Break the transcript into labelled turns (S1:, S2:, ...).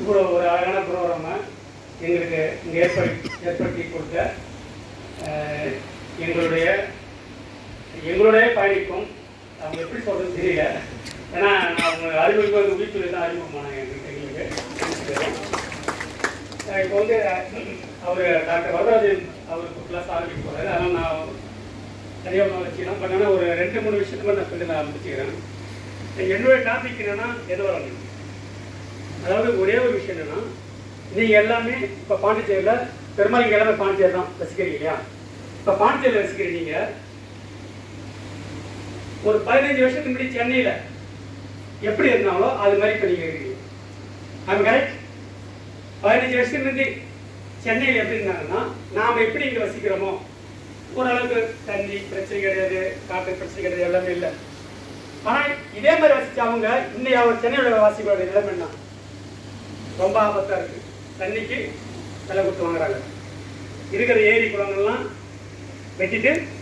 S1: இவ்வளோ ஒரு அழகான ப்ரோக்ராமை எங்களுக்கு இங்கே ஏற்படுத்தி ஏற்படுத்தி கொடுத்த அஹ், எங்களுடைய எங்களுடைய பயணிக்கும் அவங்க எப்படி சொல்றது தெரியல ஏன்னா நான் அவங்க அறிமுகம் வந்து உயிர்த்துறை தான் அறிமுகமானாங்க எங்களுக்கு எங்களுக்கு அஹ் இப்போ வந்து அவர் டாக்டர் வரதராஜன் அவருக்கு கிளாஸ் ஆரம்பிக்க போறாரு அதனால் நான் சரியாக வச்சுக்கலாம் பட் ஆனால் ஒரு ரெண்டு மூணு விஷயத்துல நான் சொல்லி நான் முடிச்சுக்கிறேன் என்னுடைய டாபிக் என்னன்னா எது வரணும் அதாவது ஒரே ஒரு விஷயம் என்னன்னா நீங்க எல்லாமே இப்ப பாண்டிச்சேரியில பெரும்பாலும் இங்க எல்லாமே பாண்டிச்சேரி தான் ரசிக்கிறீங்க இல்லையா இப்ப பாண்டிச்சேரியில் ரசிக்கிறீங்க நீங்க ஒரு பதினஞ்சு வருஷத்துக்கு முன்னாடி சென்னையில எப்படி இருந்தாங்களோ அது மாதிரி இப்ப நீங்க இருக்கீங்க அது கரெக்ட் பதினஞ்சு வருஷத்துக்கு முன்னாடி சென்னையில் எப்படி இருந்தாங்கன்னா நாம எப்படி இங்க வசிக்கிறோமோ ஓரளவுக்கு தண்ணி பிரச்சனை கிடையாது காற்று பிரச்சனை கிடையாது எல்லாமே இல்லை ஆனா இதே மாதிரி வசிச்சவங்க இன்னைக்கு அவர் சென்னையோட வாசிகளோட நிலைமை என்ன ரொம்ப ஆபத்தா இருக்கு தண்ணிக்கு விலை கொடுத்து வாங்குறாங்க இருக்கிற ஏரி குளங்கள்லாம் வெட்டிட்டு